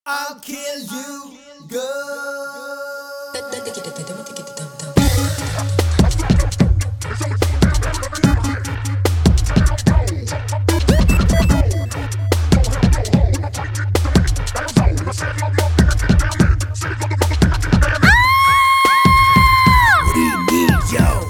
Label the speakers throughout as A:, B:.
A: I'll kill you, girl. We need your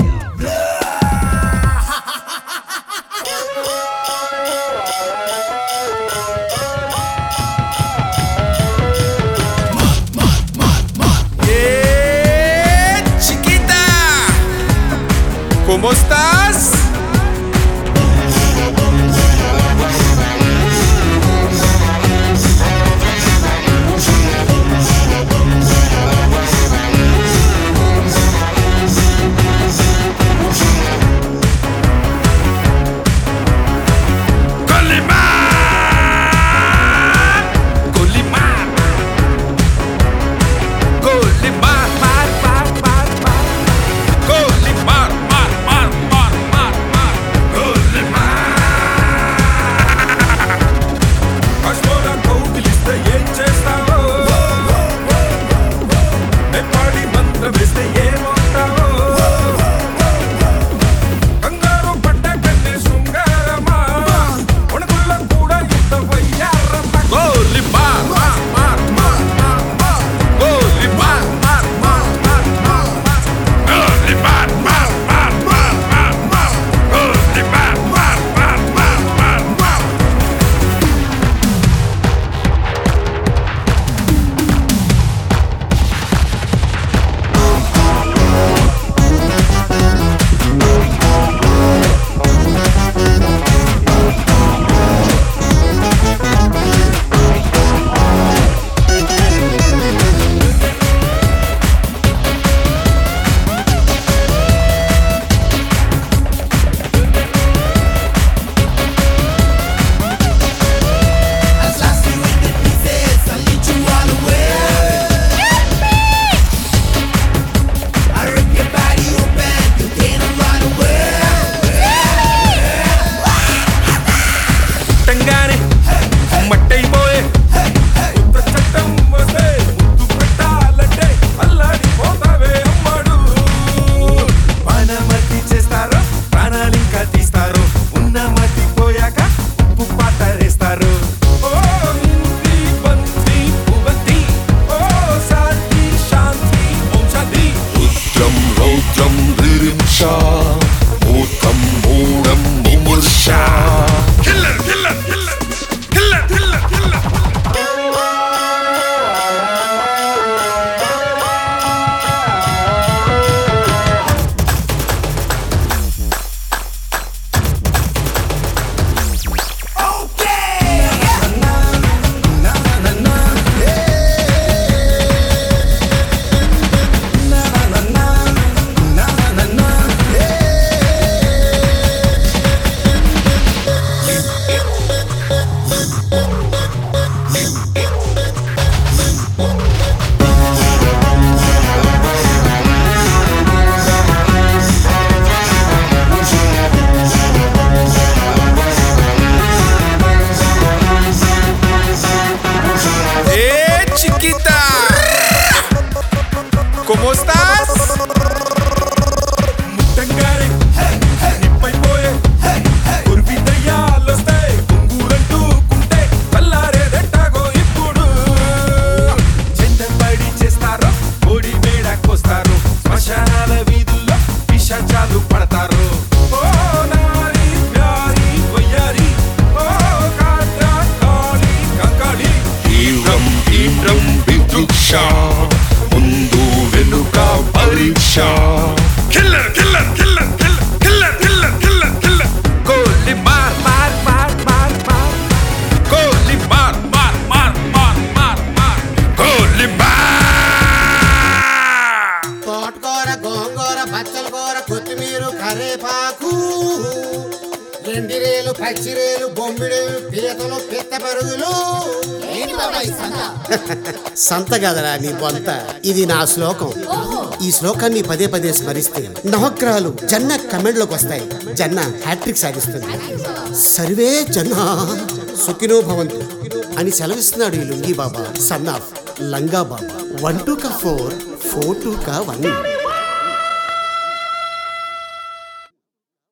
B: ¡Eh, chiquita! ¿Cómo estás? ¡Colimán! ¡Colimán! ¡Colimán! ¡Mar, mar, mar, mar! ¡Colimán! ¡Mar, mar, mar, mar, mar! ¡Colimán! కష్టోరా కౌగిలిస్తే ఏం చేస్తావో నెప్పాడి మంత్రం వేస్తే ఏమవుతావో కంగారు పడ్డ కన్నే శృంగారమా వణుకుల్లో కూడా యుద్ధ వయ్యారమ్మ గోలి మార్ మార్ మార్ మార్ మార్ మార్ గోలి మార్ మార్ మార్ మార్ మార్ మార్ గోలి మార్ మార్ మార్ మార్ మార్ మార్ గోలి మార్ మార్ మార్ మార్ మార్ మార్
A: I slice you into pieces. I eat you all away. I rip your body open. You can't run away.
B: పుట్టంగానే మట్టయిపోయే కొత్త చట్టం వస్తే ముద్దు పెట్టాలంటే అల్లాడిపోతావే అమ్మడు మనమతి చేస్తారు ప్రాణాలు ఇంకా తీస్తారు ఉన్న మతి పోయాక ఉప్పు పాటరేస్తారు ఓ ఇంటి బంతి పువ్వంతి ఓ శాంతి శాంతి ఓం శాంతి
C: రుద్రం రౌద్రం రిరింషా మూర్ఖం మూఢం ముమూర్షా
B: killer killer killer killer killer killer ¡Eh, chiquita! ¿Cómo estás? ముట్టంగానే నిప్పైపోయే కురిపి దయ్యాలొస్తే కుంగురంటూకుంటే కల్లారేదెట్టాగో ఇప్పుడు చెందబడి చేస్తారు కోడి మేడ కోస్తారు శ్మశానాల వీధుల్లో పిశాచాలు పడతారు ఓ నారి ప్యారి వయ్యారి ఓ కాట్రా కాళీ కంకాళీ
C: తీవ్రం తీవ్రం వివృక్షా ముందు వెనుక పరీక్ష
B: Killer, killer, killer, killer, killer, killer, killer, killer. Goli mar, mar, mar, mar, mar. Goli mar, mar, mar, mar, mar, mar. Goli mar.
D: తోటకూర గోంగూర బచ్చల కూర కొత్తిమీర కరేపాకు ఎండిరేలు పచ్చిరేలు బొమ్మిడేలు పీతలు పిత్త పరుగులు సంత కదరా నీ బొంత ఇది నా శ్లోకం ఈ శ్లోకాన్ని పదే పదే స్మరిస్తే నవగ్రహాలు జన్న కమెంట్లోకి వస్తాయి జన్న హ్యాట్రిక్ సాధిస్తుంది సర్వే జన్న సుఖినో భవంతు అని సెలవిస్తున్నాడు ఈ లుంగి బాబా సన్ ఆఫ్ లంగా బాబా వన్ టూ కా ఫోర్ ఫోర్ టూ కా వన్